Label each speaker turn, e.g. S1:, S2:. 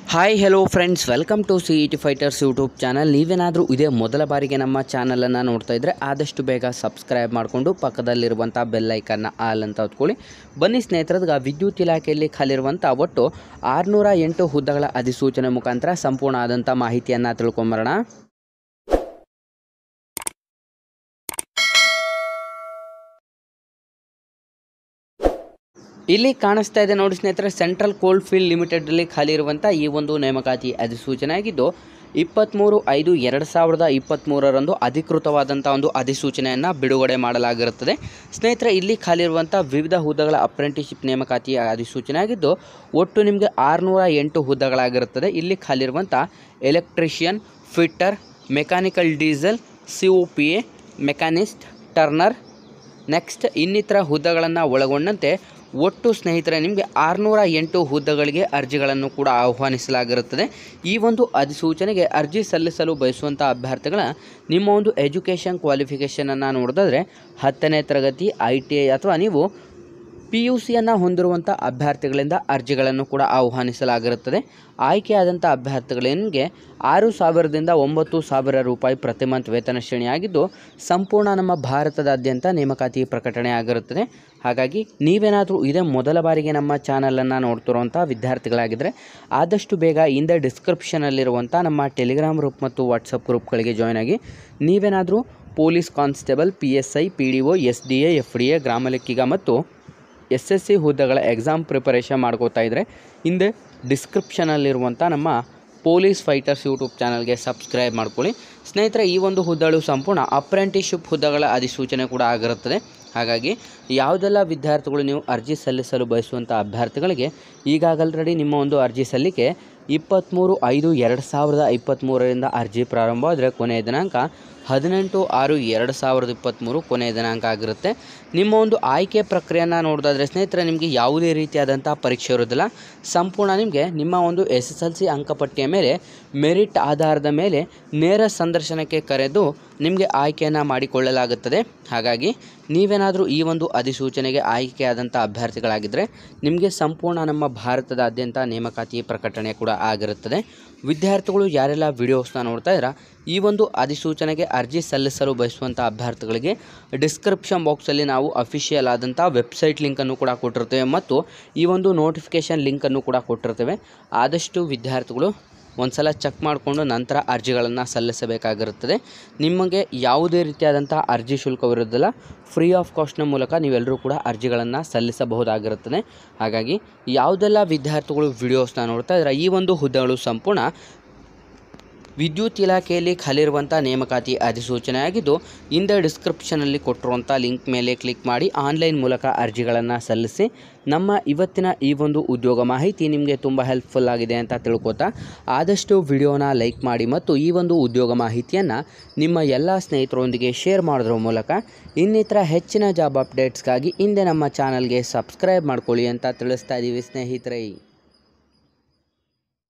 S1: hi hello friends welcome to C E T fighters YouTube channel ನೀವೇನಾದರೂ ಇದೇ ಮೊದಲ ಬಾರಿಗೆ ನಮ್ಮ ಚಾನಲನ್ನು ನೋಡ್ತಾ ಇದ್ದರೆ ಆದಷ್ಟು ಬೇಗ ಸಬ್ಸ್ಕ್ರೈಬ್ ಮಾಡಿಕೊಂಡು ಪಕ್ಕದಲ್ಲಿರುವಂಥ ಬೆಲ್ಲೈಕನ್ನ ಆಲ್ ಅಂತ ಹೊತ್ಕೊಳ್ಳಿ ಬನ್ನಿ ಸ್ನೇಹಿತರದ್ಗ ವಿದ್ಯುತ್ ಇಲಾಖೆಯಲ್ಲಿ ಖಾಲಿರುವಂಥ ಒಟ್ಟು ಆರುನೂರ ಎಂಟು ಹುದ್ದೆಗಳ ಅಧಿಸೂಚನೆ ಮುಖಾಂತರ ಸಂಪೂರ್ಣ ಆದಂಥ ಮಾಹಿತಿಯನ್ನು ತಿಳ್ಕೊಂಬರೋಣ ಇಲ್ಲಿ ಕಾಣಿಸ್ತಾ ಇದೆ ನೋಡಿ ಸ್ನೇಹಿತರೆ ಸೆಂಟ್ರಲ್ ಕೋಲ್ಡ್ ಫೀಲ್ಡ್ ಲಿಮಿಟೆಡಲ್ಲಿ ಖಾಲಿ ಇರುವಂಥ ಈ ಒಂದು ನೇಮಕಾತಿ ಅಧಿಸೂಚನೆ ಆಗಿದ್ದು ಇಪ್ಪತ್ತ್ಮೂರು ಐದು ಎರಡು ಸಾವಿರದ ಇಪ್ಪತ್ತ್ಮೂರರಂದು ಅಧಿಕೃತವಾದಂಥ ಒಂದು ಅಧಿಸೂಚನೆಯನ್ನು ಬಿಡುಗಡೆ ಮಾಡಲಾಗಿರುತ್ತದೆ ಸ್ನೇಹಿತರೆ ಇಲ್ಲಿ ಖಾಲಿ ಇರುವಂಥ ವಿವಿಧ ಹುದ್ದೆಗಳ ಅಪ್ರೆಂಟಿಸ್ಶಿಪ್ ನೇಮಕಾತಿ ಅಧಿಸೂಚನೆ ಆಗಿದ್ದು ಒಟ್ಟು ನಿಮಗೆ ಆರುನೂರ ಎಂಟು ಹುದ್ದೆಗಳಾಗಿರುತ್ತದೆ ಇಲ್ಲಿ ಖಾಲಿ ಇರುವಂಥ electrician fitter mechanical diesel C O P A machinist turner next ಇನ್ನಿತರ ಹುದ್ದೆಗಳನ್ನು ಒಳಗೊಂಡಂತೆ ಒಟ್ಟು ಸ್ನೇಹಿತರೆ ನಿಮಗೆ ಆರುನೂರ ಎಂಟು ಹುದ್ದೆಗಳಿಗೆ ಅರ್ಜಿಗಳನ್ನು ಕೂಡ ಆಹ್ವಾನಿಸಲಾಗಿರುತ್ತದೆ ಈ ಒಂದು ಅಧಿಸೂಚನೆಗೆ ಅರ್ಜಿ ಸಲ್ಲಿಸಲು ಬಯಸುವಂಥ ಅಭ್ಯರ್ಥಿಗಳ ನಿಮ್ಮ ಒಂದು ಎಜುಕೇಷನ್ ಕ್ವಾಲಿಫಿಕೇಷನನ್ನು ನೋಡಿದ್ರೆ ಹತ್ತನೇ ತರಗತಿ ಐ ಟಿ ಐ ಅಥವಾ ನೀವು ಪಿ ಯು ಸಿಯನ್ನು ಹೊಂದಿರುವಂಥ ಅಭ್ಯರ್ಥಿಗಳಿಂದ ಅರ್ಜಿಗಳನ್ನು ಕೂಡ ಆಹ್ವಾನಿಸಲಾಗಿರುತ್ತದೆ ಆಯ್ಕೆಯಾದಂಥ ಅಭ್ಯರ್ಥಿಗಳಿಗೆ ಆರು ಸಾವಿರದಿಂದ ಒಂಬತ್ತು ಸಾವಿರ ರೂಪಾಯಿ ಪ್ರತಿ ಮಂತ್ ವೇತನ ಶ್ರೇಣಿಯಾಗಿದ್ದು ಸಂಪೂರ್ಣ ನಮ್ಮ ಭಾರತದಾದ್ಯಂತ ನೇಮಕಾತಿ ಪ್ರಕಟಣೆ ಆಗಿರುತ್ತದೆ ಹಾಗಾಗಿ ನೀವೇನಾದರೂ ಇದೇ ಮೊದಲ ಬಾರಿಗೆ ನಮ್ಮ ಚಾನಲನ್ನು ನೋಡ್ತಿರುವಂಥ ವಿದ್ಯಾರ್ಥಿಗಳಾಗಿದ್ದರೆ ಆದಷ್ಟು ಬೇಗ ಹಿಂದೆ ಡಿಸ್ಕ್ರಿಪ್ಷನಲ್ಲಿರುವಂಥ ನಮ್ಮ ಟೆಲಿಗ್ರಾಮ್ ಗ್ರೂಪ್ ಮತ್ತು ವಾಟ್ಸಪ್ ಗ್ರೂಪ್ಗಳಿಗೆ ಜಾಯ್ನ್ ಆಗಿ ನೀವೇನಾದರೂ police constable P S I P D O S D A F D A ಗ್ರಾಮ ಲೆಕ್ಕಿಗ ಮತ್ತು ಎಸ್ ಎಸ್ ಸಿ ಹುದ್ದೆಗಳ ಎಕ್ಸಾಮ್ ಪ್ರಿಪರೇಷನ್ ಮಾಡ್ಕೋತಾ ಇದ್ದರೆ ಹಿಂದೆ ಡಿಸ್ಕ್ರಿಪ್ಷನಲ್ಲಿರುವಂಥ ನಮ್ಮ ಪೊಲೀಸ್ ಫೈಟರ್ಸ್ ಯೂಟ್ಯೂಬ್ ಚಾನಲ್ಗೆ ಸಬ್ಸ್ಕ್ರೈಬ್ ಮಾಡ್ಕೊಳ್ಳಿ ಸ್ನೇಹಿತರೆ ಈ ಒಂದು ಹುದ್ದೆಗಳು ಸಂಪೂರ್ಣ ಅಪ್ರೆಂಟಿಸ್ಶಿಪ್ ಹುದ್ದೆಗಳ ಅಧಿಸೂಚನೆ ಕೂಡ ಆಗಿರುತ್ತದೆ ಹಾಗಾಗಿ ಯಾವುದೆಲ್ಲ ವಿದ್ಯಾರ್ಥಿಗಳು ನೀವು ಅರ್ಜಿ ಸಲ್ಲಿಸಲು ಬಯಸುವಂಥ ಅಭ್ಯರ್ಥಿಗಳಿಗೆ ಈಗಾಗಲ್ರೆಡಿ ನಿಮ್ಮ ಒಂದು ಅರ್ಜಿ ಸಲ್ಲಿಕೆ ಇಪ್ಪತ್ತ್ಮೂರು ಐದು ಎರಡು ಸಾವಿರದ ಇಪ್ಪತ್ತ್ಮೂರರಿಂದ ಅರ್ಜಿ ಪ್ರಾರಂಭವಾದರೆ ಕೊನೆಯ ದಿನಾಂಕ ಹದಿನೆಂಟು ಆರು ಎರಡು ಸಾವಿರದ ಇಪ್ಪತ್ತ್ಮೂರು ಕೊನೆಯ ದಿನಾಂಕ ಆಗಿರುತ್ತೆ ನಿಮ್ಮ ಒಂದು ಆಯ್ಕೆ ಪ್ರಕ್ರಿಯೆಯನ್ನು ನೋಡೋದಾದರೆ ಸ್ನೇಹಿತರೆ ನಿಮಗೆ ಯಾವುದೇ ರೀತಿಯಾದಂಥ ಪರೀಕ್ಷೆ ಇರೋದಿಲ್ಲ ಸಂಪೂರ್ಣ ನಿಮಗೆ ನಿಮ್ಮ ಒಂದು ಎಸ್ ಎಸ್ ಎಲ್ ಸಿ ಅಂಕಪಟ್ಟಿಯ ಮೇಲೆ ಮೆರಿಟ್ ಆಧಾರದ ಮೇಲೆ ನೇರ ಸಂದರ್ಶನಕ್ಕೆ ಕರೆದು ನಿಮಗೆ ಆಯ್ಕೆಯನ್ನು ಮಾಡಿಕೊಳ್ಳಲಾಗುತ್ತದೆ ಹಾಗಾಗಿ ನೀವೇನಾದರೂ ಈ ಒಂದು ಅಧಿಸೂಚನೆಗೆ ಆಯ್ಕೆಯಾದಂಥ ಅಭ್ಯರ್ಥಿಗಳಾಗಿದ್ದರೆ ನಿಮಗೆ ಸಂಪೂರ್ಣ ನಮ್ಮ ಭಾರತದಾದ್ಯಂತ ನೇಮಕಾತಿ ಪ್ರಕಟಣೆ ಕೂಡ ಆಗಿರುತ್ತದೆ ವಿದ್ಯಾರ್ಥಿಗಳು ಯಾರೆಲ್ಲ ವಿಡಿಯೋಸ್ನ ನೋಡ್ತಾ ಇದ್ದೀರಾ ಈ ಒಂದು ಅಧಿಸೂಚನೆಗೆ ಅರ್ಜಿ ಸಲ್ಲಿಸಲು ಬಯಸುವಂಥ ಅಭ್ಯರ್ಥಿಗಳಿಗೆ ಡಿಸ್ಕ್ರಿಪ್ಷನ್ ಬಾಕ್ಸಲ್ಲಿ ನಾವು ಅಫಿಷಿಯಲ್ ಆದಂಥ ವೆಬ್ಸೈಟ್ ಲಿಂಕನ್ನು ಕೂಡ ಕೊಟ್ಟಿರ್ತೇವೆ ಮತ್ತು ಈ ಒಂದು ನೋಟಿಫಿಕೇಷನ್ ಲಿಂಕನ್ನು ಕೂಡ ಕೊಟ್ಟಿರ್ತೇವೆ ಆದಷ್ಟು ವಿದ್ಯಾರ್ಥಿಗಳು ಒಂದ್ಸಲ ಚೆಕ್ ಮಾಡಿಕೊಂಡು ನಂತರ ಅರ್ಜಿಗಳನ್ನು ಸಲ್ಲಿಸಬೇಕಾಗಿರುತ್ತದೆ ನಿಮಗೆ ಯಾವುದೇ ರೀತಿಯಾದಂಥ ಅರ್ಜಿ ಶುಲ್ಕವಿರೋದಿಲ್ಲ ಫ್ರೀ ಆಫ್ ಕಾಸ್ಟ್ನ ಮೂಲಕ ನೀವೆಲ್ಲರೂ ಕೂಡ ಅರ್ಜಿಗಳನ್ನು ಸಲ್ಲಿಸಬಹುದಾಗಿರುತ್ತದೆ ಹಾಗಾಗಿ ಯಾವುದೆಲ್ಲ ವಿದ್ಯಾರ್ಥಿಗಳು ವಿಡಿಯೋಸ್ನ ನೋಡ್ತಾ ಇದ್ದಾರೆ ಈ ಒಂದು ಹುದ್ದೆಗಳು ಸಂಪೂರ್ಣ ವಿದ್ಯುತ್ ಇಲಾಖೆಯಲ್ಲಿ ಖಾಲಿರುವಂಥ ನೇಮಕಾತಿ ಅಧಿಸೂಚನೆ ಆಗಿದ್ದು ಹಿಂದೆ ಡಿಸ್ಕ್ರಿಪ್ಷನಲ್ಲಿ ಕೊಟ್ಟಿರುವಂಥ ಲಿಂಕ್ ಮೇಲೆ ಕ್ಲಿಕ್ ಮಾಡಿ ಆನ್ಲೈನ್ ಮೂಲಕ ಅರ್ಜಿಗಳನ್ನು ಸಲ್ಲಿಸಿ ನಮ್ಮ ಇವತ್ತಿನ ಈ ಒಂದು ಉದ್ಯೋಗ ಮಾಹಿತಿ ನಿಮಗೆ ತುಂಬ ಹೆಲ್ಪ್ಫುಲ್ ಆಗಿದೆ ಅಂತ ತಿಳ್ಕೊತಾ ಆದಷ್ಟು ವಿಡಿಯೋನ ಲೈಕ್ ಮಾಡಿ ಮತ್ತು ಈ ಒಂದು ಉದ್ಯೋಗ ಮಾಹಿತಿಯನ್ನು ನಿಮ್ಮ ಎಲ್ಲ ಸ್ನೇಹಿತರೊಂದಿಗೆ ಶೇರ್ ಮಾಡೋದ್ರ ಮೂಲಕ ಇನ್ನಿತರ ಹೆಚ್ಚಿನ ಜಾಬ್ ಅಪ್ಡೇಟ್ಸ್ಗಾಗಿ ಹಿಂದೆ ನಮ್ಮ ಚಾನಲ್ಗೆ ಸಬ್ಸ್ಕ್ರೈಬ್ ಮಾಡ್ಕೊಳ್ಳಿ ಅಂತ ತಿಳಿಸ್ತಾ ಇದ್ದೀವಿ ಸ್ನೇಹಿತರೆ